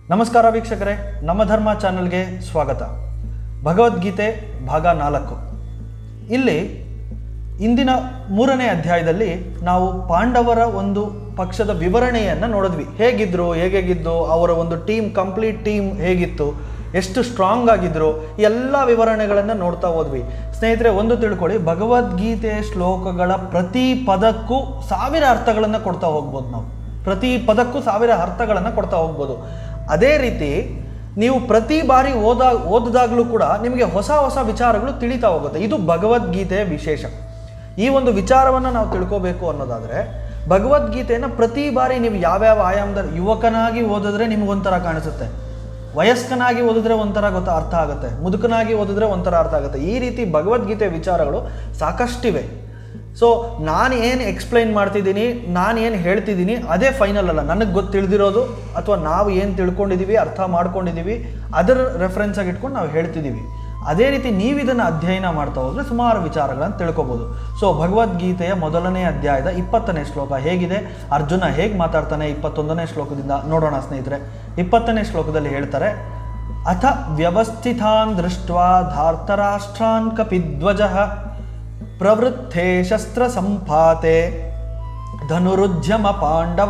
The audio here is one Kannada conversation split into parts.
ನಮಸ್ಕಾರ ವೀಕ್ಷಕರೇ ನಮ್ಮ ಧರ್ಮ ಚಾನಲ್ಗೆ ಸ್ವಾಗತ ಭಗವದ್ಗೀತೆ ಭಾಗ ನಾಲ್ಕು ಇಲ್ಲಿ ಇಂದಿನ ಮೂರನೇ ಅಧ್ಯಾಯದಲ್ಲಿ ನಾವು ಪಾಂಡವರ ಒಂದು ಪಕ್ಷದ ವಿವರಣೆಯನ್ನು ನೋಡಿದ್ವಿ ಹೇಗಿದ್ರು ಹೇಗೇಗಿದ್ದು ಅವರ ಒಂದು ಟೀಮ್ ಕಂಪ್ಲೀಟ್ ಟೀಮ್ ಹೇಗಿತ್ತು ಎಷ್ಟು ಸ್ಟ್ರಾಂಗ್ ಆಗಿದ್ರು ಎಲ್ಲ ವಿವರಣೆಗಳನ್ನು ನೋಡ್ತಾ ಹೋದ್ವಿ ಸ್ನೇಹಿತರೆ ಒಂದು ತಿಳ್ಕೊಳ್ಳಿ ಭಗವದ್ಗೀತೆ ಶ್ಲೋಕಗಳ ಪ್ರತಿ ಪದಕ್ಕೂ ಸಾವಿರ ಅರ್ಥಗಳನ್ನು ಕೊಡ್ತಾ ಹೋಗ್ಬೋದು ನಾವು ಪ್ರತಿ ಪದಕ್ಕೂ ಸಾವಿರ ಅರ್ಥಗಳನ್ನು ಕೊಡ್ತಾ ಹೋಗ್ಬೋದು ಅದೇ ರೀತಿ ನೀವು ಪ್ರತಿ ಬಾರಿ ಓದಾ ಓದಿದಾಗಲೂ ಕೂಡ ನಿಮಗೆ ಹೊಸ ಹೊಸ ವಿಚಾರಗಳು ತಿಳಿತಾ ಹೋಗುತ್ತೆ ಇದು ಭಗವದ್ಗೀತೆಯ ವಿಶೇಷ ಈ ಒಂದು ವಿಚಾರವನ್ನು ನಾವು ತಿಳ್ಕೋಬೇಕು ಅನ್ನೋದಾದರೆ ಭಗವದ್ಗೀತೆಯನ್ನು ಪ್ರತಿ ಬಾರಿ ನೀವು ಯಾವ್ಯಾವ ಆಯಾಮದಲ್ಲಿ ಯುವಕನಾಗಿ ಓದಿದ್ರೆ ನಿಮಗೊಂಥರ ಕಾಣಿಸುತ್ತೆ ವಯಸ್ಕನಾಗಿ ಓದಿದ್ರೆ ಒಂಥರ ಗೊತ್ತ ಅರ್ಥ ಆಗುತ್ತೆ ಮುದುಕನಾಗಿ ಓದಿದ್ರೆ ಒಂಥರ ಅರ್ಥ ಆಗುತ್ತೆ ಈ ರೀತಿ ಭಗವದ್ಗೀತೆ ವಿಚಾರಗಳು ಸಾಕಷ್ಟಿವೆ ಸೊ ನಾನು ಏನು ಎಕ್ಸ್ಪ್ಲೈನ್ ಮಾಡ್ತಿದ್ದೀನಿ ನಾನು ಏನು ಹೇಳ್ತಿದ್ದೀನಿ ಅದೇ ಫೈನಲ್ ಅಲ್ಲ ನನಗೆ ಗೊತ್ತು ತಿಳಿದಿರೋದು ಅಥವಾ ನಾವು ಏನು ತಿಳ್ಕೊಂಡಿದ್ದೀವಿ ಅರ್ಥ ಮಾಡ್ಕೊಂಡಿದ್ದೀವಿ ಅದರ ರೆಫರೆನ್ಸ್ ಆಗಿ ಇಟ್ಕೊಂಡು ನಾವು ಹೇಳ್ತಿದ್ದೀವಿ ಅದೇ ರೀತಿ ನೀವು ಇದನ್ನು ಅಧ್ಯಯನ ಮಾಡ್ತಾ ಹೋದರೆ ಸುಮಾರು ವಿಚಾರಗಳನ್ನು ತಿಳ್ಕೊಬೋದು ಸೊ ಭಗವದ್ಗೀತೆಯ ಮೊದಲನೇ ಅಧ್ಯಾಯದ ಇಪ್ಪತ್ತನೇ ಶ್ಲೋಕ ಹೇಗಿದೆ ಅರ್ಜುನ ಹೇಗೆ ಮಾತಾಡ್ತಾನೆ ಇಪ್ಪತ್ತೊಂದನೇ ಶ್ಲೋಕದಿಂದ ನೋಡೋಣ ಸ್ನೇಹಿತರೆ ಇಪ್ಪತ್ತನೇ ಶ್ಲೋಕದಲ್ಲಿ ಹೇಳ್ತಾರೆ ಅಥ ವ್ಯವಸ್ಥಿತಾನ್ ದೃಷ್ಟ್ವಾ ಧಾರ್ತರಾಷ್ಟ್ರಾನ್ ಕಪಿಧ್ವಜ ಪ್ರವೃದ್ಧೇ ಶಸ್ತ್ರ ಸಂಪಾತೆ ಧನುರುದ್ಯಮ ಪಾಂಡವ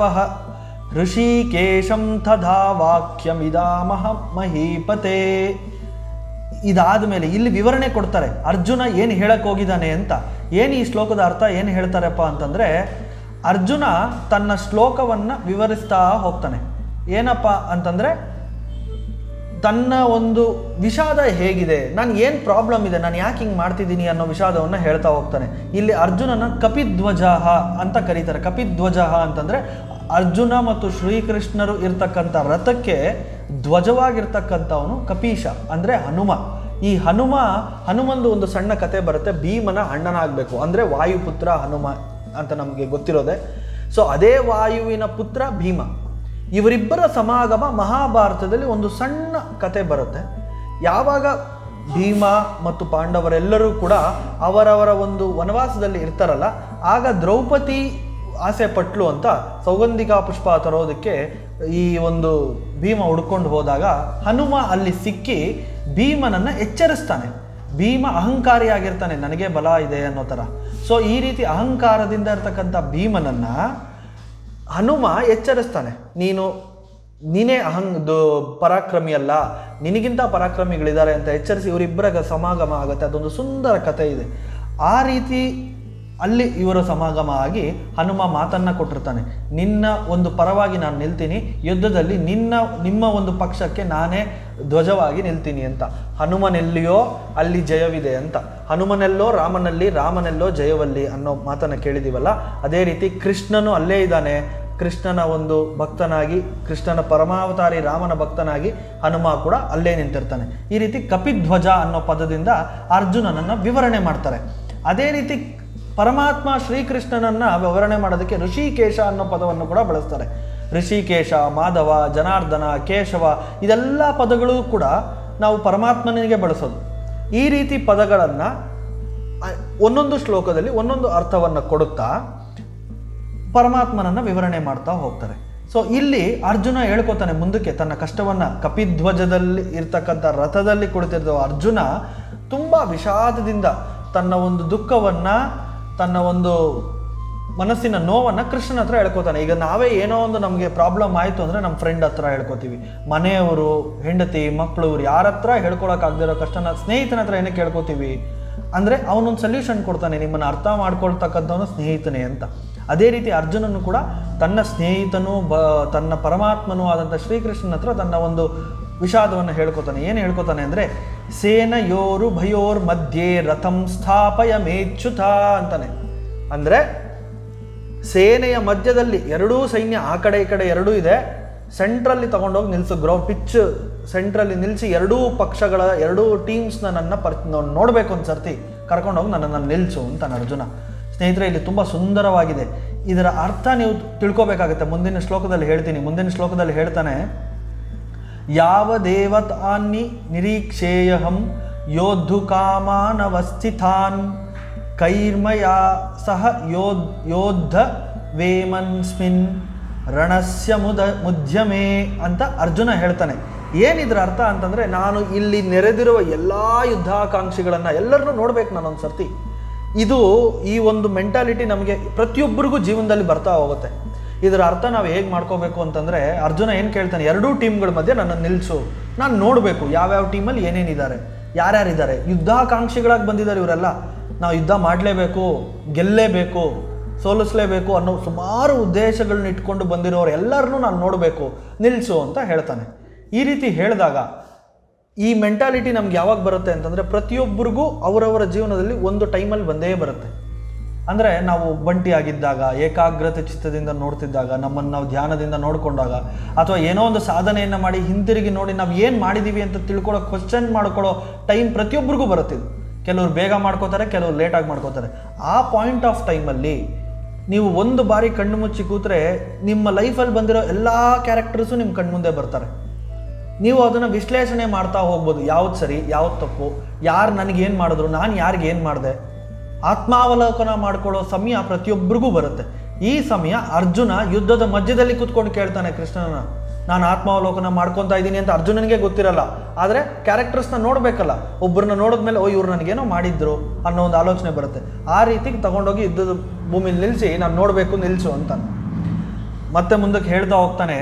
ಋಷಿಕೇಶಂ ತಥಾ ವಾಕ್ಯಮಿದಾಮಹ ಮಹೀಪತೆ ಇದಾದ ಮೇಲೆ ಇಲ್ಲಿ ವಿವರಣೆ ಕೊಡ್ತಾರೆ ಅರ್ಜುನ ಏನು ಹೇಳಕ್ ಹೋಗಿದ್ದಾನೆ ಅಂತ ಏನು ಈ ಶ್ಲೋಕದ ಅರ್ಥ ಏನು ಹೇಳ್ತಾರಪ್ಪ ಅಂತಂದರೆ ಅರ್ಜುನ ತನ್ನ ಶ್ಲೋಕವನ್ನು ವಿವರಿಸ್ತಾ ಹೋಗ್ತಾನೆ ಏನಪ್ಪ ಅಂತಂದರೆ ತನ್ನ ಒಂದು ವಿಷಾದ ಹೇಗಿದೆ ನಾನು ಏನು ಪ್ರಾಬ್ಲಮ್ ಇದೆ ನಾನು ಯಾಕೆ ಹಿಂಗೆ ಮಾಡ್ತಿದ್ದೀನಿ ಅನ್ನೋ ವಿಷಾದವನ್ನು ಹೇಳ್ತಾ ಹೋಗ್ತಾನೆ ಇಲ್ಲಿ ಅರ್ಜುನನ ಕಪಿಧ್ವಜಃ ಅಂತ ಕರೀತಾರೆ ಕಪಿಧ್ವಜಃ ಅಂತಂದರೆ ಅರ್ಜುನ ಮತ್ತು ಶ್ರೀಕೃಷ್ಣರು ಇರ್ತಕ್ಕಂಥ ರಥಕ್ಕೆ ಧ್ವಜವಾಗಿರ್ತಕ್ಕಂಥವನು ಕಪೀಶ ಅಂದರೆ ಹನುಮ ಈ ಹನುಮ ಹನುಮಂದು ಒಂದು ಸಣ್ಣ ಕತೆ ಬರುತ್ತೆ ಭೀಮನ ಅಣ್ಣನಾಗಬೇಕು ಅಂದರೆ ವಾಯುಪುತ್ರ ಹನುಮ ಅಂತ ನಮಗೆ ಗೊತ್ತಿರೋದೆ ಸೊ ಅದೇ ವಾಯುವಿನ ಪುತ್ರ ಭೀಮ ಇವರಿಬ್ಬರ ಸಮಾಗಮ ಮಹಾಭಾರತದಲ್ಲಿ ಒಂದು ಸಣ್ಣ ಕತೆ ಬರುತ್ತೆ ಯಾವಾಗ ಭೀಮ ಮತ್ತು ಪಾಂಡವರೆಲ್ಲರೂ ಕೂಡ ಅವರವರ ಒಂದು ವನವಾಸದಲ್ಲಿ ಇರ್ತಾರಲ್ಲ ಆಗ ದ್ರೌಪದಿ ಆಸೆ ಪಟ್ಲು ಅಂತ ಸೌಗಂಧಿಕಾ ಪುಷ್ಪ ತರೋದಕ್ಕೆ ಈ ಒಂದು ಭೀಮ ಹುಡ್ಕೊಂಡು ಹೋದಾಗ ಹನುಮ ಅಲ್ಲಿ ಸಿಕ್ಕಿ ಭೀಮನನ್ನು ಎಚ್ಚರಿಸ್ತಾನೆ ಭೀಮ ಅಹಂಕಾರಿಯಾಗಿರ್ತಾನೆ ನನಗೆ ಬಲ ಇದೆ ಅನ್ನೋ ಥರ ಸೊ ಈ ರೀತಿ ಅಹಂಕಾರದಿಂದ ಇರ್ತಕ್ಕಂಥ ಭೀಮನನ್ನು ಹನುಮ ಎಚ್ಚರಿಸ್ತಾನೆ ನೀನು ನೀನೇ ಅಹಂಗ್ ದು ಪರಾಕ್ರಮಿ ಅಲ್ಲ ನಿನಗಿಂತ ಪರಾಕ್ರಮಿಗಳಿದ್ದಾರೆ ಅಂತ ಎಚ್ಚರಿಸಿ ಇವರಿಬ್ಬರ ಸಮಾಗಮ ಆಗುತ್ತೆ ಅದೊಂದು ಸುಂದರ ಕಥೆ ಇದೆ ಆ ರೀತಿ ಅಲ್ಲಿ ಇವರ ಸಮಾಗಮ ಆಗಿ ಹನುಮ ಮಾತನ್ನ ಕೊಟ್ಟಿರ್ತಾನೆ ನಿನ್ನ ಒಂದು ಪರವಾಗಿ ನಾನು ನಿಲ್ತೀನಿ ಯುದ್ಧದಲ್ಲಿ ನಿನ್ನ ನಿಮ್ಮ ಒಂದು ಪಕ್ಷಕ್ಕೆ ನಾನೇ ಧ್ವಜವಾಗಿ ನಿಲ್ತೀನಿ ಅಂತ ಹನುಮನೆಲ್ಲಿಯೋ ಅಲ್ಲಿ ಜಯವಿದೆ ಅಂತ ಹನುಮನೆಲ್ಲೋ ರಾಮನಲ್ಲಿ ರಾಮನೆಲ್ಲೋ ಜಯವಲ್ಲಿ ಅನ್ನೋ ಮಾತನ್ನು ಕೇಳಿದೀವಲ್ಲ ಅದೇ ರೀತಿ ಕೃಷ್ಣನು ಅಲ್ಲೇ ಇದ್ದಾನೆ ಕೃಷ್ಣನ ಒಂದು ಭಕ್ತನಾಗಿ ಕೃಷ್ಣನ ಪರಮಾವತಾರಿ ರಾಮನ ಭಕ್ತನಾಗಿ ಹನುಮ ಕೂಡ ಅಲ್ಲೇ ನಿಂತಿರ್ತಾನೆ ಈ ರೀತಿ ಕಪಿಧ್ವಜ ಅನ್ನೋ ಪದದಿಂದ ಅರ್ಜುನನನ್ನು ವಿವರಣೆ ಮಾಡ್ತಾರೆ ಅದೇ ರೀತಿ ಪರಮಾತ್ಮ ಶ್ರೀಕೃಷ್ಣನನ್ನ ವಿವರಣೆ ಮಾಡೋದಕ್ಕೆ ಋಷಿಕೇಶ ಅನ್ನೋ ಪದವನ್ನು ಕೂಡ ಬಳಸ್ತಾರೆ ಋಷಿಕೇಶ ಮಾಧವ ಜನಾರ್ದನ ಕೇಶವ ಇದೆಲ್ಲ ಪದಗಳು ಕೂಡ ನಾವು ಪರಮಾತ್ಮನಿಗೆ ಬಳಸೋದು ಈ ರೀತಿ ಪದಗಳನ್ನು ಒಂದೊಂದು ಶ್ಲೋಕದಲ್ಲಿ ಒಂದೊಂದು ಅರ್ಥವನ್ನು ಕೊಡುತ್ತಾ ಪರಮಾತ್ಮನನ್ನ ವಿವರಣೆ ಮಾಡ್ತಾ ಹೋಗ್ತಾರೆ ಸೊ ಇಲ್ಲಿ ಅರ್ಜುನ ಹೇಳ್ಕೊತಾನೆ ಮುಂದಕ್ಕೆ ತನ್ನ ಕಷ್ಟವನ್ನ ಕಪಿಧ್ವಜದಲ್ಲಿ ಇರ್ತಕ್ಕಂಥ ರಥದಲ್ಲಿ ಕುಳಿತಿರುವ ಅರ್ಜುನ ತುಂಬಾ ವಿಷಾದದಿಂದ ತನ್ನ ಒಂದು ದುಃಖವನ್ನ ತನ್ನ ಒಂದು ಮನಸ್ಸಿನ ನೋವನ್ನು ಕೃಷ್ಣನ ಹತ್ರ ಹೇಳ್ಕೊತಾನೆ ಈಗ ನಾವೇ ಏನೋ ಒಂದು ನಮಗೆ ಪ್ರಾಬ್ಲಮ್ ಆಯಿತು ಅಂದರೆ ನಮ್ಮ ಫ್ರೆಂಡ್ ಹತ್ರ ಹೇಳ್ಕೊತೀವಿ ಮನೆಯವರು ಹೆಂಡತಿ ಮಕ್ಕಳು ಇವ್ರು ಯಾರ ಹತ್ರ ಹೇಳ್ಕೊಳಕ್ಕಾಗದಿರೋ ಕಷ್ಟನ ಸ್ನೇಹಿತನ ಹತ್ರ ಏನಕ್ಕೆ ಹೇಳ್ಕೊತೀವಿ ಅಂದರೆ ಅವನೊಂದು ಸೊಲ್ಯೂಷನ್ ಕೊಡ್ತಾನೆ ನಿಮ್ಮನ್ನು ಅರ್ಥ ಮಾಡ್ಕೊಳ್ತಕ್ಕಂಥವನು ಸ್ನೇಹಿತನೇ ಅಂತ ಅದೇ ರೀತಿ ಅರ್ಜುನನು ಕೂಡ ತನ್ನ ಸ್ನೇಹಿತನು ಬ ತನ್ನ ಪರಮಾತ್ಮನೂ ಆದಂಥ ಶ್ರೀಕೃಷ್ಣನ ಹತ್ರ ತನ್ನ ಒಂದು ವಿಷಾದವನ್ನು ಹೇಳ್ಕೊತಾನೆ ಏನು ಹೇಳ್ಕೊತಾನೆ ಅಂದರೆ ಸೇನಯೋರು ಭಯೋರ್ ಮಧ್ಯೆ ರಥಂ ಸ್ಥಾಪಯ ಮೇಚ್ಯುತ ಅಂತಾನೆ ಅಂದರೆ ಸೇನೆಯ ಮಧ್ಯದಲ್ಲಿ ಎರಡೂ ಸೈನ್ಯ ಆ ಕಡೆ ಈ ಕಡೆ ಎರಡೂ ಇದೆ ಸೆಂಟ್ರಲ್ಲಿ ತಗೊಂಡೋಗಿ ನಿಲ್ಲಿಸು ಗ್ರೌ ಪಿಚ್ ಸೆಂಟ್ರಲ್ಲಿ ನಿಲ್ಲಿಸಿ ಎರಡೂ ಪಕ್ಷಗಳ ಎರಡೂ ಟೀಮ್ಸ್ನ ನನ್ನ ಪರ್ ನೋಡಬೇಕು ಒಂದು ಸರ್ತಿ ಕರ್ಕೊಂಡೋಗಿ ನನ್ನನ್ನು ನಿಲ್ಲಿಸು ಅಂತಾನೆ ಅರ್ಜುನ ಸ್ನೇಹಿತರೆ ಇಲ್ಲಿ ತುಂಬ ಸುಂದರವಾಗಿದೆ ಇದರ ಅರ್ಥ ನೀವು ತಿಳ್ಕೊಬೇಕಾಗುತ್ತೆ ಮುಂದಿನ ಶ್ಲೋಕದಲ್ಲಿ ಹೇಳ್ತೀನಿ ಮುಂದಿನ ಶ್ಲೋಕದಲ್ಲಿ ಹೇಳ್ತಾನೆ ಯಾವ ದೇವತಾನ್ನಿ ನಿರೀಕ್ಷೇಯಹಂ ಯೋಧು ಕಾಮಾನವಸ್ಥಿತಾನ್ ಕೈರ್ಮಯ ಸಹ ಯೋದ್ ಯೋದ್ಧ ವೇಮನ್ಸ್ಮಿನ್ ರಣಸ್ಯ ಮುದ ಮುದ್ಯಮೇ ಅಂತ ಅರ್ಜುನ ಹೇಳ್ತಾನೆ ಏನಿದ್ರ ಅರ್ಥ ಅಂತಂದರೆ ನಾನು ಇಲ್ಲಿ ನೆರೆದಿರುವ ಎಲ್ಲ ಯುದ್ಧಾಕಾಂಕ್ಷಿಗಳನ್ನು ಎಲ್ಲರನ್ನೂ ನೋಡ್ಬೇಕು ನಾನೊಂದು ಸರ್ತಿ ಇದು ಈ ಒಂದು ಮೆಂಟಾಲಿಟಿ ನಮಗೆ ಪ್ರತಿಯೊಬ್ಬರಿಗೂ ಜೀವನದಲ್ಲಿ ಬರ್ತಾ ಹೋಗುತ್ತೆ ಇದರ ಅರ್ಥ ನಾವು ಹೇಗೆ ಮಾಡ್ಕೋಬೇಕು ಅಂತಂದರೆ ಅರ್ಜುನ ಏನು ಕೇಳ್ತಾನೆ ಎರಡೂ ಟೀಮ್ಗಳ ಮಧ್ಯೆ ನನ್ನನ್ನು ನಿಲ್ಲಿಸು ನಾನು ನೋಡಬೇಕು ಯಾವ್ಯಾವ ಟೀಮಲ್ಲಿ ಏನೇನಿದ್ದಾರೆ ಯಾರ್ಯಾರಿದ್ದಾರೆ ಯುದ್ಧಾಕಾಂಕ್ಷಿಗಳಾಗಿ ಬಂದಿದ್ದಾರೆ ಇವರೆಲ್ಲ ನಾವು ಯುದ್ಧ ಮಾಡಲೇಬೇಕು ಗೆಲ್ಲೇಬೇಕು ಸೋಲಿಸ್ಲೇಬೇಕು ಅನ್ನೋ ಸುಮಾರು ಉದ್ದೇಶಗಳನ್ನ ಇಟ್ಕೊಂಡು ಬಂದಿರೋರು ಎಲ್ಲರನ್ನೂ ನಾನು ನೋಡಬೇಕು ನಿಲ್ಲಿಸು ಅಂತ ಹೇಳ್ತಾನೆ ಈ ರೀತಿ ಹೇಳಿದಾಗ ಈ ಮೆಂಟಾಲಿಟಿ ನಮ್ಗೆ ಯಾವಾಗ ಬರುತ್ತೆ ಅಂತಂದರೆ ಪ್ರತಿಯೊಬ್ಬರಿಗೂ ಅವರವರ ಜೀವನದಲ್ಲಿ ಒಂದು ಟೈಮಲ್ಲಿ ಬಂದೇ ಬರುತ್ತೆ ಅಂದರೆ ನಾವು ಬಂಟಿ ಆಗಿದ್ದಾಗ ಏಕಾಗ್ರತೆ ಚಿತ್ತದಿಂದ ನೋಡ್ತಿದ್ದಾಗ ನಮ್ಮನ್ನು ನಾವು ಧ್ಯಾನದಿಂದ ನೋಡಿಕೊಂಡಾಗ ಅಥವಾ ಏನೋ ಒಂದು ಸಾಧನೆಯನ್ನು ಮಾಡಿ ಹಿಂತಿರುಗಿ ನೋಡಿ ನಾವು ಏನು ಮಾಡಿದ್ದೀವಿ ಅಂತ ತಿಳ್ಕೊಳ್ಳೋ ಕ್ವಶನ್ ಮಾಡ್ಕೊಳ್ಳೋ ಟೈಮ್ ಪ್ರತಿಯೊಬ್ಬರಿಗೂ ಬರುತ್ತಿದ್ದು ಕೆಲವರು ಬೇಗ ಮಾಡ್ಕೋತಾರೆ ಕೆಲವರು ಲೇಟಾಗಿ ಮಾಡ್ಕೋತಾರೆ ಆ ಪಾಯಿಂಟ್ ಆಫ್ ಟೈಮಲ್ಲಿ ನೀವು ಒಂದು ಬಾರಿ ಕಣ್ಣು ಮುಚ್ಚಿ ಕೂತ್ರೆ ನಿಮ್ಮ ಲೈಫಲ್ಲಿ ಬಂದಿರೋ ಎಲ್ಲ ಕ್ಯಾರೆಕ್ಟರ್ಸು ನಿಮ್ಮ ಕಣ್ಮುಂದೆ ಬರ್ತಾರೆ ನೀವು ಅದನ್ನು ವಿಶ್ಲೇಷಣೆ ಮಾಡ್ತಾ ಹೋಗ್ಬೋದು ಯಾವ್ದು ಸರಿ ಯಾವ್ದು ತಪ್ಪು ಯಾರು ನನಗೇನು ಮಾಡಿದ್ರು ನಾನು ಯಾರಿಗೆ ಏನು ಮಾಡಿದೆ ಆತ್ಮಾವಲೋಕನ ಮಾಡ್ಕೊಳ್ಳೋ ಸಮಯ ಪ್ರತಿಯೊಬ್ಬರಿಗೂ ಬರುತ್ತೆ ಈ ಸಮಯ ಅರ್ಜುನ ಯುದ್ಧದ ಮಧ್ಯದಲ್ಲಿ ಕೂತ್ಕೊಂಡು ಕೇಳ್ತಾನೆ ಕೃಷ್ಣನ ನಾನು ಆತ್ಮಾವಲೋಕನ ಮಾಡ್ಕೊತಾ ಇದ್ದೀನಿ ಅಂತ ಅರ್ಜುನನಿಗೆ ಗೊತ್ತಿರಲ್ಲ ಆದರೆ ಕ್ಯಾರೆಕ್ಟರ್ಸ್ನ ನೋಡಬೇಕಲ್ಲ ಒಬ್ಬರನ್ನ ನೋಡಿದ್ಮೇಲೆ ಓ ಇವ್ರು ನನಗೇನೋ ಮಾಡಿದ್ರು ಅನ್ನೋ ಒಂದು ಆಲೋಚನೆ ಬರುತ್ತೆ ಆ ರೀತಿ ತಗೊಂಡೋಗಿ ಯುದ್ಧದ ಭೂಮಿಲಿ ನಿಲ್ಲಿಸಿ ನಾನು ನೋಡಬೇಕು ನಿಲ್ಲಿಸು ಅಂತ ಮತ್ತೆ ಮುಂದಕ್ಕೆ ಹೇಳ್ತಾ ಹೋಗ್ತಾನೆ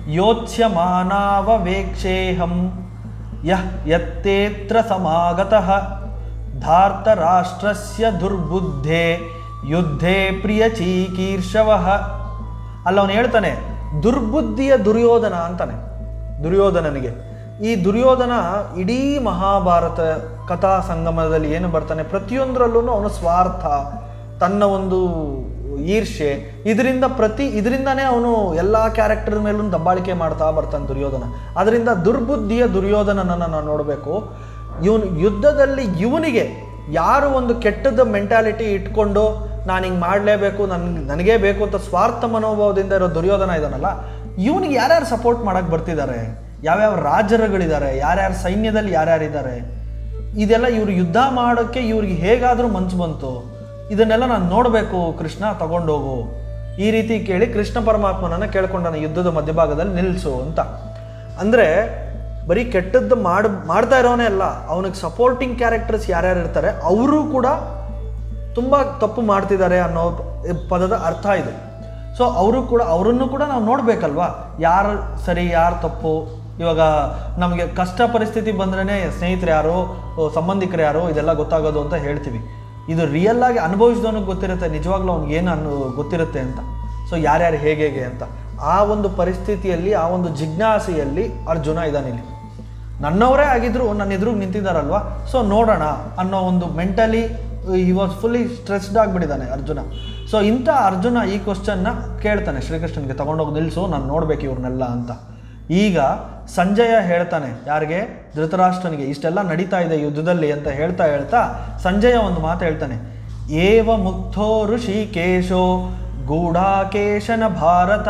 ಯೋಚ್ಯಮಾನಾವವೇಕ್ಷೇಹಂ ಯಃ ಯತ್ತೇತ್ರ ಸಮಾಗತಃ ಧಾರ್ತರಾಷ್ಟ್ರಸ್ಯ ದುರ್ಬುದ್ಧೆ ಯುದ್ಧೇ ಪ್ರಿಯ ಚೀಕೀರ್ಷವಃ ಅಲ್ಲ ಅವನು ಹೇಳ್ತಾನೆ ದುರ್ಬುದ್ಧಿಯ ದುರ್ಯೋಧನ ಅಂತಾನೆ ದುರ್ಯೋಧನನಿಗೆ ಈ ದುರ್ಯೋಧನ ಇಡೀ ಮಹಾಭಾರತ ಕಥಾ ಸಂಗಮದಲ್ಲಿ ಏನು ಬರ್ತಾನೆ ಪ್ರತಿಯೊಂದರಲ್ಲೂ ಅವನು ಸ್ವಾರ್ಥ ತನ್ನ ಒಂದು ಈರ್ಷೆ ಇದರಿಂದ ಪ್ರತಿ ಇದರಿಂದಾನೇ ಅವನು ಎಲ್ಲ ಕ್ಯಾರೆಕ್ಟರ್ ಮೇಲೂ ದಬ್ಬಾಳಿಕೆ ಮಾಡ್ತಾ ಬರ್ತಾನೆ ದುರ್ಯೋಧನ ಅದರಿಂದ ದುರ್ಬುದ್ಧಿಯ ದುರ್ಯೋಧನನನ್ನು ನಾವು ನೋಡಬೇಕು ಇವನು ಯುದ್ಧದಲ್ಲಿ ಇವನಿಗೆ ಯಾರು ಒಂದು ಕೆಟ್ಟದ ಮೆಂಟಾಲಿಟಿ ಇಟ್ಕೊಂಡು ನಾನು ಹಿಂಗೆ ಮಾಡಲೇಬೇಕು ನನ್ ನನಗೇ ಬೇಕು ಅಂತ ಸ್ವಾರ್ಥ ಮನೋಭಾವದಿಂದ ಇರೋ ದುರ್ಯೋಧನ ಇದಾನಲ್ಲ ಇವನಿಗೆ ಯಾರ್ಯಾರು ಸಪೋರ್ಟ್ ಮಾಡಕ್ಕೆ ಬರ್ತಿದ್ದಾರೆ ಯಾವ್ಯಾವ ರಾಜರುಗಳಿದ್ದಾರೆ ಯಾರ್ಯಾರ ಸೈನ್ಯದಲ್ಲಿ ಯಾರ್ಯಾರಿದ್ದಾರೆ ಇದೆಲ್ಲ ಇವ್ರು ಯುದ್ಧ ಮಾಡೋಕ್ಕೆ ಇವ್ರಿಗೆ ಹೇಗಾದರೂ ಮನ್ಸು ಬಂತು ಇದನ್ನೆಲ್ಲ ನಾನು ನೋಡಬೇಕು ಕೃಷ್ಣ ತಗೊಂಡೋಗು ಈ ರೀತಿ ಕೇಳಿ ಕೃಷ್ಣ ಪರಮಾತ್ಮನನ್ನು ಕೇಳ್ಕೊಂಡಾನೆ ಯುದ್ಧದ ಮಧ್ಯಭಾಗದಲ್ಲಿ ನಿಲ್ಲಿಸು ಅಂತ ಅಂದರೆ ಬರೀ ಕೆಟ್ಟದ್ದು ಮಾಡ್ ಮಾಡ್ತಾ ಇರೋನೇ ಅಲ್ಲ ಅವನಿಗೆ ಸಪೋರ್ಟಿಂಗ್ ಕ್ಯಾರೆಕ್ಟರ್ಸ್ ಯಾರ್ಯಾರು ಇರ್ತಾರೆ ಅವರು ಕೂಡ ತುಂಬ ತಪ್ಪು ಮಾಡ್ತಿದ್ದಾರೆ ಅನ್ನೋ ಪದದ ಅರ್ಥ ಇದು ಸೊ ಅವರು ಕೂಡ ಅವರನ್ನು ಕೂಡ ನಾವು ನೋಡಬೇಕಲ್ವಾ ಯಾರು ಸರಿ ಯಾರು ತಪ್ಪು ಇವಾಗ ನಮಗೆ ಕಷ್ಟ ಪರಿಸ್ಥಿತಿ ಬಂದ್ರೇ ಸ್ನೇಹಿತರು ಯಾರು ಓ, ಸಂಬಂಧಿಕರು ಯಾರು ಇದೆಲ್ಲ ಗೊತ್ತಾಗೋದು ಅಂತ ಹೇಳ್ತೀವಿ ಇದು ರಿಯಲ್ ಆಗಿ ಅನುಭವಿಸಿದವನಿಗೆ ಗೊತ್ತಿರುತ್ತೆ ನಿಜವಾಗ್ಲೂ ಅವ್ನಿಗೆ ಏನು ಅನ್ನು ಗೊತ್ತಿರುತ್ತೆ ಅಂತ ಸೊ ಯಾರ್ಯಾರು ಹೇಗೆ ಹೇಗೆ ಅಂತ ಆ ಒಂದು ಪರಿಸ್ಥಿತಿಯಲ್ಲಿ ಆ ಒಂದು ಜಿಜ್ಞಾಸೆಯಲ್ಲಿ ಅರ್ಜುನ ಇದ್ದಾನಿಲ್ಲಿ ನನ್ನವರೇ ಆಗಿದ್ರು ನನ್ನ ಎದುರಿಗೆ ನಿಂತಿದ್ದಾರಲ್ವಾ ಸೊ ನೋಡೋಣ ಅನ್ನೋ ಒಂದು ಮೆಂಟಲಿ ಈ ವಾಸ್ ಫುಲ್ಲಿ ಸ್ಟ್ರೆಸ್ಡ್ ಆಗಿಬಿಟ್ಟಿದ್ದಾನೆ ಅರ್ಜುನ ಸೊ ಇಂಥ ಅರ್ಜುನ ಈ ಕ್ವಶನ್ನ ಕೇಳ್ತಾನೆ ಶ್ರೀಕೃಷ್ಣನಿಗೆ ತಗೊಂಡೋಗಿ ನಿಲ್ಲಿಸು ನಾನು ನೋಡ್ಬೇಕು ಇವ್ರನ್ನೆಲ್ಲ ಅಂತ ಈಗ ಸಂಜಯ ಹೇಳ್ತಾನೆ ಯಾರಿಗೆ ಧೃತರಾಷ್ಟ್ರನಿಗೆ ಇಷ್ಟೆಲ್ಲ ನಡೀತಾ ಇದೆ ಯುದ್ಧದಲ್ಲಿ ಅಂತ ಹೇಳ್ತಾ ಹೇಳ್ತಾ ಸಂಜಯ ಒಂದು ಮಾತು ಹೇಳ್ತಾನೆ ಏವ ಮುಕ್ತೋ ಋಷಿಕೇಶೋ ಗೂಢಾಕೇಶನ ಭಾರತ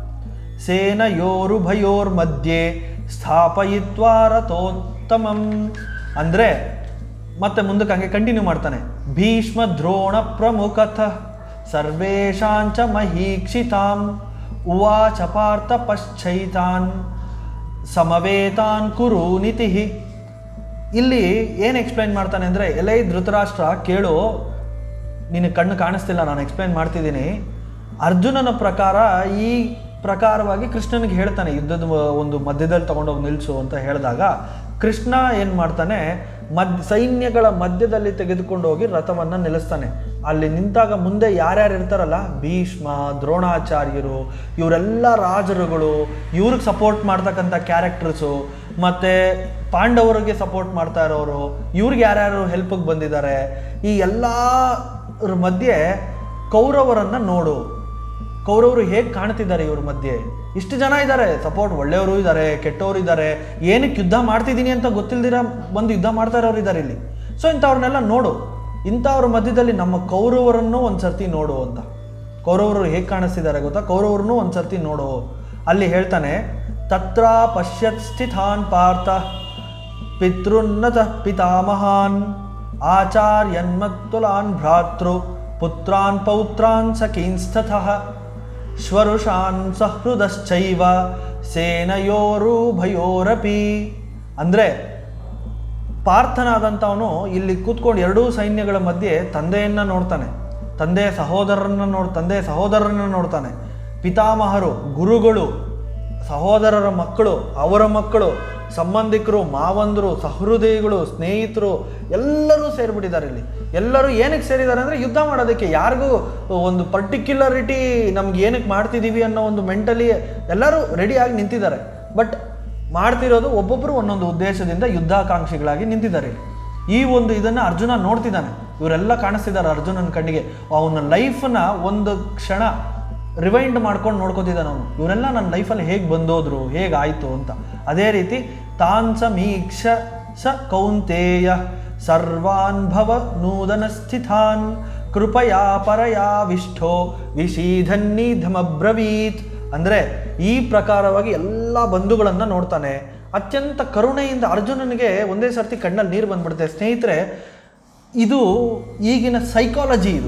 ಸೇನಯೋರುಭಯೋರ್ಮಧ್ಯೆ ಸ್ಥಾಪಯಿತ್ವಾ ರಥೋತ್ತಮಂ ಅಂದರೆ ಮತ್ತೆ ಮುಂದಕ್ಕೆ ಹಂಗೆ ಕಂಟಿನ್ಯೂ ಮಾಡ್ತಾನೆ ಭೀಷ್ಮ ದ್ರೋಣ ಪ್ರಮುಖಥ ಸರ್ವೇಷಾಂಚ ಮಹೀಕ್ಷಿತಾಂ ಉವಾಚ ಪಾರ್ಥ ಪಶ್ಚೈತಾನ್ ಸಮವೇತಾನ್ ಕುರು ನಿತಿ ಇಲ್ಲಿ ಏನು ಎಕ್ಸ್ಪ್ಲೈನ್ ಮಾಡ್ತಾನೆ ಅಂದರೆ ಎಲೈ ಧೃತರಾಷ್ಟ್ರ ಕೇಳು ನಿನ್ನ ಕಣ್ಣು ಕಾಣಿಸ್ತಿಲ್ಲ ನಾನು ಎಕ್ಸ್ಪ್ಲೈನ್ ಮಾಡ್ತಿದ್ದೀನಿ ಅರ್ಜುನನ ಪ್ರಕಾರ ಈ ಪ್ರಕಾರವಾಗಿ ಕೃಷ್ಣನಿಗೆ ಹೇಳ್ತಾನೆ ಯುದ್ಧದ ಒಂದು ಮಧ್ಯದಲ್ಲಿ ತಗೊಂಡೋಗಿ ನಿಲ್ಲಿಸು ಅಂತ ಹೇಳಿದಾಗ ಕೃಷ್ಣ ಏನು ಮಾಡ್ತಾನೆ ಮದ್ ಸೈನ್ಯಗಳ ಮಧ್ಯದಲ್ಲಿ ತೆಗೆದುಕೊಂಡು ಹೋಗಿ ರಥವನ್ನು ನಿಲ್ಲಿಸ್ತಾನೆ ಅಲ್ಲಿ ನಿಂತಾಗ ಮುಂದೆ ಯಾರ್ಯಾರು ಇರ್ತಾರಲ್ಲ ಭೀಷ್ಮ ದ್ರೋಣಾಚಾರ್ಯರು ಇವರೆಲ್ಲ ರಾಜರುಗಳು ಇವ್ರಿಗೆ ಸಪೋರ್ಟ್ ಮಾಡ್ತಕ್ಕಂಥ ಕ್ಯಾರೆಕ್ಟರ್ಸು ಮತ್ತು ಪಾಂಡವರಿಗೆ ಸಪೋರ್ಟ್ ಮಾಡ್ತಾ ಇರೋರು ಇವ್ರಿಗೆ ಯಾರ್ಯಾರು ಹೆಲ್ಪಿಗೆ ಬಂದಿದ್ದಾರೆ ಈ ಎಲ್ಲರ ಮಧ್ಯೆ ಕೌರವರನ್ನು ನೋಡು ಕೌರವರು ಹೇಗೆ ಕಾಣ್ತಿದ್ದಾರೆ ಇವ್ರ ಮಧ್ಯೆ ಇಷ್ಟು ಜನ ಇದ್ದಾರೆ ಸಪೋರ್ಟ್ ಒಳ್ಳೆಯವರು ಇದ್ದಾರೆ ಕೆಟ್ಟವರು ಇದ್ದಾರೆ ಏನಕ್ಕೆ ಯುದ್ಧ ಮಾಡ್ತಿದ್ದೀನಿ ಅಂತ ಗೊತ್ತಿಲ್ದಿರ ಬಂದು ಯುದ್ಧ ಮಾಡ್ತಾ ಇರೋರು ಇದ್ದಾರೆ ಇಲ್ಲಿ ಸೊ ಇಂಥವ್ರನ್ನೆಲ್ಲ ನೋಡು ಇಂಥವ್ರ ಮಧ್ಯದಲ್ಲಿ ನಮ್ಮ ಕೌರವರನ್ನು ಒಂದು ಸರ್ತಿ ನೋಡು ಅಂತ ಕೌರವರು ಹೇಗೆ ಕಾಣಿಸ್ತಿದ್ದಾರೆ ಗೊತ್ತಾ ಕೌರವರನ್ನು ಒಂದು ಸರ್ತಿ ನೋಡು ಅಲ್ಲಿ ಹೇಳ್ತಾನೆ ತತ್ರ ಪಶ್ಯತ್ ಸ್ಥಿತಾನ್ ಪಾರ್ಥ ಪಿತೃನ್ನತ ಪಿತಾಮಹಾನ್ ಆಚಾರ್ಯನ್ಮತ್ತುಲಾನ್ ಭ್ರಾತೃ ಪುತ್ರಾನ್ ಪೌತ್ರಾನ್ ಸಖೀನ್ಸ್ತಃ ಶ್ವರುಷಾನ್ ಸಹೃದಶ್ಚೈವ ಸೇನಯೋರು ಭಯೋರಪಿ ಅಂದರೆ ಪಾರ್ಥನಾದಂಥವನು ಇಲ್ಲಿ ಕೂತ್ಕೊಂಡು ಎರಡೂ ಸೈನ್ಯಗಳ ಮಧ್ಯೆ ತಂದೆಯನ್ನು ನೋಡ್ತಾನೆ ತಂದೆಯ ಸಹೋದರರನ್ನ ನೋಡ್ ತಂದೆಯ ಸಹೋದರರನ್ನ ನೋಡ್ತಾನೆ ಪಿತಾಮಹರು ಗುರುಗಳು ಸಹೋದರರ ಮಕ್ಕಳು ಅವರ ಮಕ್ಕಳು ಸಂಬಂಧಿಕರು ಮಾವಂದರು ಸಹೃದಯಿಗಳು ಸ್ನೇಹಿತರು ಎಲ್ಲರೂ ಸೇರಿಬಿಟ್ಟಿದ್ದಾರೆ ಇಲ್ಲಿ ಎಲ್ಲರೂ ಏನಕ್ಕೆ ಸೇರಿದ್ದಾರೆ ಅಂದರೆ ಯುದ್ಧ ಮಾಡೋದಕ್ಕೆ ಯಾರಿಗೂ ಒಂದು ಪರ್ಟಿಕ್ಯುಲರಿಟಿ ನಮ್ಗೆ ಏನಕ್ಕೆ ಮಾಡ್ತಿದ್ದೀವಿ ಅನ್ನೋ ಒಂದು ಮೆಂಟಲಿ ಎಲ್ಲರೂ ರೆಡಿಯಾಗಿ ನಿಂತಿದ್ದಾರೆ ಬಟ್ ಮಾಡ್ತಿರೋದು ಒಬ್ಬೊಬ್ಬರು ಒಂದೊಂದು ಉದ್ದೇಶದಿಂದ ಯುದ್ಧಾಕಾಂಕ್ಷಿಗಳಾಗಿ ನಿಂತಿದ್ದಾರೆ ಇಲ್ಲಿ. ಈ ಒಂದು ಇದನ್ನು ಅರ್ಜುನ ನೋಡ್ತಿದ್ದಾನೆ ಇವರೆಲ್ಲ ಕಾಣಿಸ್ತಿದ್ದಾರೆ ಅರ್ಜುನನ ಕಣ್ಣಿಗೆ ಅವನ ಲೈಫನ್ನ ಒಂದು ಕ್ಷಣ ರಿವೈಂಡ್ ಮಾಡ್ಕೊಂಡು ನೋಡ್ಕೋತಿದ್ದಾನೆ ಅವನು ಇವರೆಲ್ಲ ನನ್ನ ಲೈಫಲ್ಲಿ ಹೇಗೆ ಬಂದೋದ್ರು ಹೇಗಾಯಿತು ಅಂತ ಅದೇ ರೀತಿ ತಾನ್ ಸಮೀಕ್ಷ ಸ ಕೌಂತೇಯ ಸರ್ವಾನ್ ಭವ ನೂತನ ಸ್ಥಿತಾನ್ ಕೃಪಯಾ ಪರಯಾವಿಷ್ಠೋ ವಿಷೀಧನ್ನಿಧಮಬ್ರವೀತ್ ಅಂದರೆ ಈ ಪ್ರಕಾರವಾಗಿ ಎಲ್ಲ ಬಂಧುಗಳನ್ನು ನೋಡ್ತಾನೆ ಅತ್ಯಂತ ಕರುಣೆಯಿಂದ ಅರ್ಜುನನಿಗೆ ಒಂದೇ ಸರ್ತಿ ಕಣ್ಣಲ್ಲಿ ನೀರು ಬಂದ್ಬಿಡುತ್ತೆ ಸ್ನೇಹಿತರೆ ಇದು ಈಗಿನ ಸೈಕಾಲಜಿ ಇದು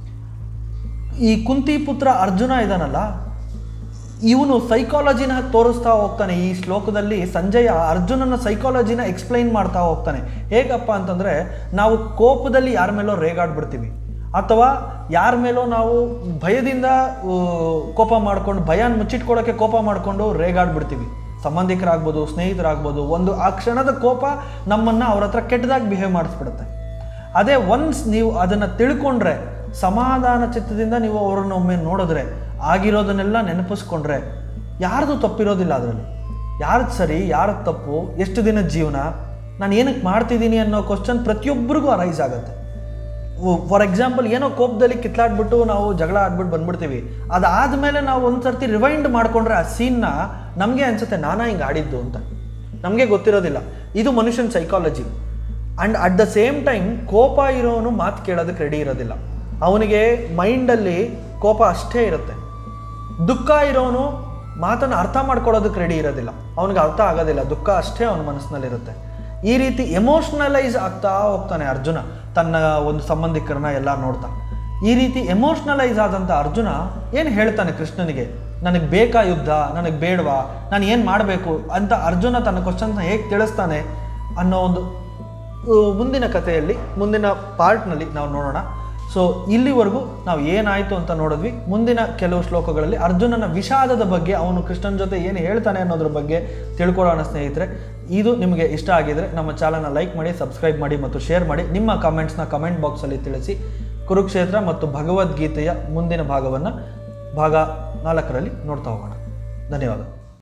ಈ ಕುಂತಿ ಪುತ್ರ ಅರ್ಜುನ ಇದಾನಲ್ಲ ಇವನು ಸೈಕಾಲಜಿನ ತೋರಿಸ್ತಾ ಹೋಗ್ತಾನೆ ಈ ಶ್ಲೋಕದಲ್ಲಿ ಸಂಜಯ ಅರ್ಜುನನ ಸೈಕಾಲಜಿನ ಎಕ್ಸ್ಪ್ಲೈನ್ ಮಾಡ್ತಾ ಹೋಗ್ತಾನೆ ಹೇಗಪ್ಪ ಅಂತಂದರೆ ನಾವು ಕೋಪದಲ್ಲಿ ಯಾರ ಮೇಲೋ ರೇಗಾಡ್ಬಿಡ್ತೀವಿ ಅಥವಾ ಯಾರ ಮೇಲೋ ನಾವು ಭಯದಿಂದ ಆ, ಕೋಪ ಮಾಡ್ಕೊಂಡು ಭಯನ ಮುಚ್ಚಿಟ್ಕೊಳ್ಳೋಕ್ಕೆ ಕೋಪ ಮಾಡಿಕೊಂಡು ರೇಗಾಡ್ಬಿಡ್ತೀವಿ ಸಂಬಂಧಿಕರಾಗ್ಬೋದು ಸ್ನೇಹಿತರಾಗ್ಬೋದು ಒಂದು ಆ ಕ್ಷಣದ ಕೋಪ ನಮ್ಮನ್ನು ಅವ್ರ ಹತ್ರ ಕೆಟ್ಟದಾಗಿ ಬಿಹೇವ್ ಮಾಡಿಸ್ಬಿಡುತ್ತೆ ಅದೇ ಒನ್ಸ್ ನೀವು ಅದನ್ನು ತಿಳ್ಕೊಂಡ್ರೆ ಸಮಾಧಾನ ಚಿತ್ತದಿಂದ ನೀವು ಅವರನ್ನು ಒಮ್ಮೆ ನೋಡಿದ್ರೆ ಆಗಿರೋದನ್ನೆಲ್ಲ ನೆನಪಿಸ್ಕೊಂಡ್ರೆ ಯಾರ್ದು ತಪ್ಪಿರೋದಿಲ್ಲ ಅದರಲ್ಲಿ ಯಾರ್ದು ಸರಿ ಯಾರದ್ದು ತಪ್ಪು ಎಷ್ಟು ದಿನದ ಜೀವನ ನಾನು ಏನಕ್ಕೆ ಮಾಡ್ತಿದ್ದೀನಿ ಅನ್ನೋ ಕ್ವಶನ್ ಪ್ರತಿಯೊಬ್ಬರಿಗೂ ಅರೈಸ್ ಆಗುತ್ತೆ ಫಾರ್ ಎಕ್ಸಾಂಪಲ್ ಏನೋ ಕೋಪದಲ್ಲಿ ಕಿತ್ಲಾಡ್ಬಿಟ್ಟು ನಾವು ಜಗಳ ಆಡ್ಬಿಟ್ಟು ಬಂದ್ಬಿಡ್ತೀವಿ ಅದಾದಮೇಲೆ ನಾವು ಒಂದು ಸರ್ತಿ ರಿವೈಂಡ್ ಮಾಡ್ಕೊಂಡ್ರೆ ಆ ಸೀನ್ನ ನಮಗೆ ಅನ್ಸುತ್ತೆ ನಾನಾ ಹಿಂಗೆ ಆಡಿದ್ದು ಅಂತ ನಮಗೆ ಗೊತ್ತಿರೋದಿಲ್ಲ ಇದು ಮನುಷ್ಯನ psychology and at the same time ಕೋಪ ಇರೋನು ಮಾತು ಕೇಳೋದಕ್ಕೆ ರೆಡಿ ಇರೋದಿಲ್ಲ ಅವನಿಗೆ ಮೈಂಡಲ್ಲಿ ಕೋಪ ಅಷ್ಟೇ ಇರುತ್ತೆ ದುಃಖ ಇರೋನು ಮಾತನ್ನು ಅರ್ಥ ಮಾಡ್ಕೊಳ್ಳೋದಕ್ಕೆ ರೆಡಿ ಇರೋದಿಲ್ಲ ಅವನಿಗೆ ಅರ್ಥ ಆಗೋದಿಲ್ಲ ದುಃಖ ಅಷ್ಟೇ ಅವನ ಮನಸ್ಸಿನಲ್ಲಿರುತ್ತೆ ಈ ರೀತಿ ಎಮೋಷ್ನಲೈಸ್ ಆಗ್ತಾ ಹೋಗ್ತಾನೆ ಅರ್ಜುನ ತನ್ನ ಒಂದು ಸಂಬಂಧಿಕರನ್ನ ಎಲ್ಲ ನೋಡ್ತಾ ಈ ರೀತಿ ಎಮೋಷ್ನಲೈಸ್ ಆದಂಥ ಅರ್ಜುನ ಏನು ಹೇಳ್ತಾನೆ ಕೃಷ್ಣನಿಗೆ ನನಗೆ ಬೇಕಾ ಯುದ್ಧ ನನಗೆ ಬೇಡವಾ ನಾನು ಏನು ಮಾಡಬೇಕು ಅಂತ ಅರ್ಜುನ ತನ್ನ ಕ್ವಶನ್ಸ್ನ ಹೇಗೆ ತಿಳಿಸ್ತಾನೆ ಅನ್ನೋ ಒಂದು ಆ, ಮುಂದಿನ ಕಥೆಯಲ್ಲಿ ಮುಂದಿನ ಪಾರ್ಟ್ನಲ್ಲಿ ನಾವು ನೋಡೋಣ ಸೊ ಇಲ್ಲಿವರೆಗೂ ನಾವು ಏನಾಯಿತು ಅಂತ ನೋಡಿದ್ವಿ ಮುಂದಿನ ಕೆಲವು ಶ್ಲೋಕಗಳಲ್ಲಿ ಅರ್ಜುನನ ವಿಷಾದದ ಬಗ್ಗೆ ಅವನು ಕೃಷ್ಣನ ಜೊತೆ ಏನು ಹೇಳ್ತಾನೆ ಅನ್ನೋದ್ರ ಬಗ್ಗೆ ತಿಳ್ಕೊಳ್ಳೋಣ ಸ್ನೇಹಿತರೆ ಇದು ನಿಮಗೆ ಇಷ್ಟ ಆಗಿದ್ರೆ ನಮ್ಮ ಚಾನಲ್ನ ಲೈಕ್ ಮಾಡಿ ಸಬ್ಸ್ಕ್ರೈಬ್ ಮಾಡಿ ಮತ್ತು ಶೇರ್ ಮಾಡಿ ನಿಮ್ಮ ಕಮೆಂಟ್ಸ್ನ ಕಮೆಂಟ್ ಬಾಕ್ಸಲ್ಲಿ ತಿಳಿಸಿ ಕುರುಕ್ಷೇತ್ರ ಮತ್ತು ಭಗವದ್ಗೀತೆಯ ಮುಂದಿನ ಭಾಗವನ್ನು ಭಾಗ ನಾಲ್ಕರಲ್ಲಿ ನೋಡ್ತಾ ಹೋಗೋಣ ಧನ್ಯವಾದ